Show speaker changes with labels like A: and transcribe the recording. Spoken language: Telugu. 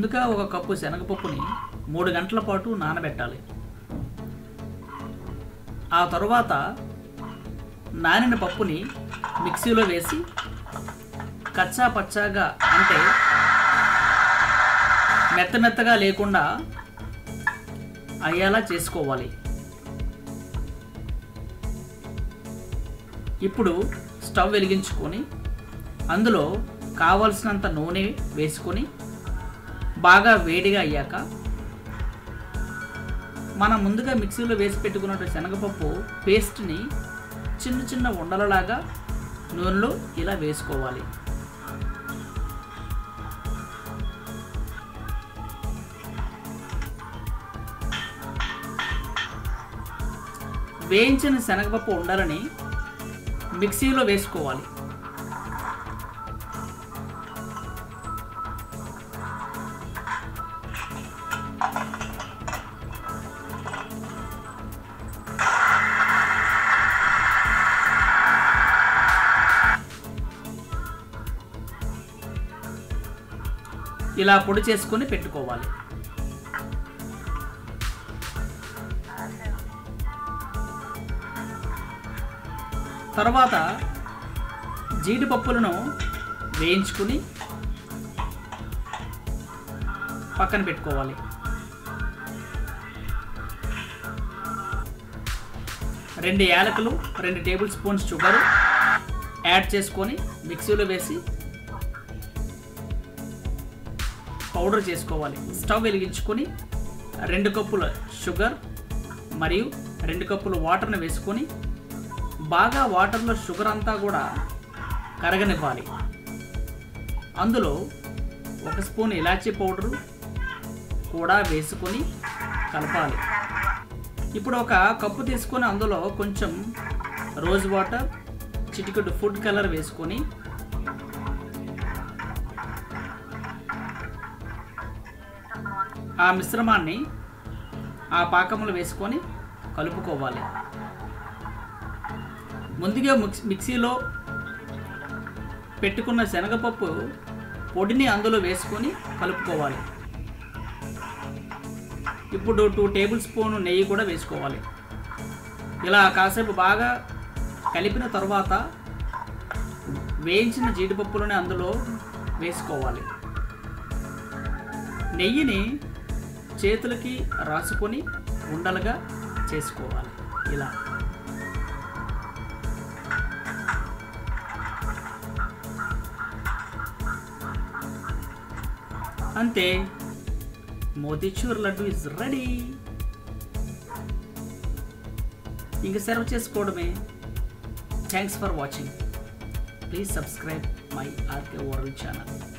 A: ముందుగా ఒక కప్పు శనగపప్పుని మూడు గంటల పాటు నానబెట్టాలి ఆ తరువాత నానిన పప్పుని మిక్సీలో వేసి కచ్చా పచ్చాగా అంటే మెత్త మెత్తగా లేకుండా అయ్యేలా చేసుకోవాలి ఇప్పుడు స్టవ్ వెలిగించుకొని అందులో కావలసినంత నూనె వేసుకొని బాగా వేడిగా అయ్యాక మనం ముందుగా మిక్సీలో వేసి పెట్టుకున్న శనగపప్పు పేస్ట్ని చిన్న చిన్న ఉండలలాగా నూనెలో ఇలా వేసుకోవాలి వేయించిన శనగపప్పు ఉండలని మిక్సీలో వేసుకోవాలి ఇలా పొడి చేసుకొని పెట్టుకోవాలి తర్వాత జీడిపప్పులను వేయించుకుని పక్కన పెట్టుకోవాలి రెండు యాలకులు రెండు టేబుల్ స్పూన్స్ షుగర్ యాడ్ చేసుకొని మిక్సీలో వేసి పౌడర్ చేసుకోవాలి స్టవ్ వెలిగించుకొని రెండు కప్పుల షుగర్ మరియు రెండు కప్పుల వాటర్ని వేసుకొని బాగా వాటర్లో షుగర్ అంతా కూడా కరగనివ్వాలి అందులో ఒక స్పూన్ ఇలాచీ పౌడరు కూడా వేసుకొని కలపాలి ఇప్పుడు ఒక కప్పు తీసుకొని అందులో కొంచెం రోజ్ వాటర్ చిటికెడు ఫుడ్ కలర్ వేసుకొని ఆ మిశ్రమాన్ని ఆ పాకంలో వేసుకొని కలుపుకోవాలి ముందుగా మిక్స్ మిక్సీలో పెట్టుకున్న శనగపప్పు పొడిని అందులో వేసుకొని కలుపుకోవాలి ఇప్పుడు టూ టేబుల్ స్పూన్ నెయ్యి కూడా వేసుకోవాలి ఇలా కాసేపు బాగా కలిపిన తర్వాత వేయించిన జీడిపప్పులని అందులో వేసుకోవాలి నెయ్యిని చేతులకి రాసుకొని ఉండలుగా చేసుకోవాలి ఇలా అంతే మోతీచూర్ లడ్డు ఇస్ రెడీ ఇంక సర్వ్ చేసుకోవడమే thanks for watching please subscribe my RK world channel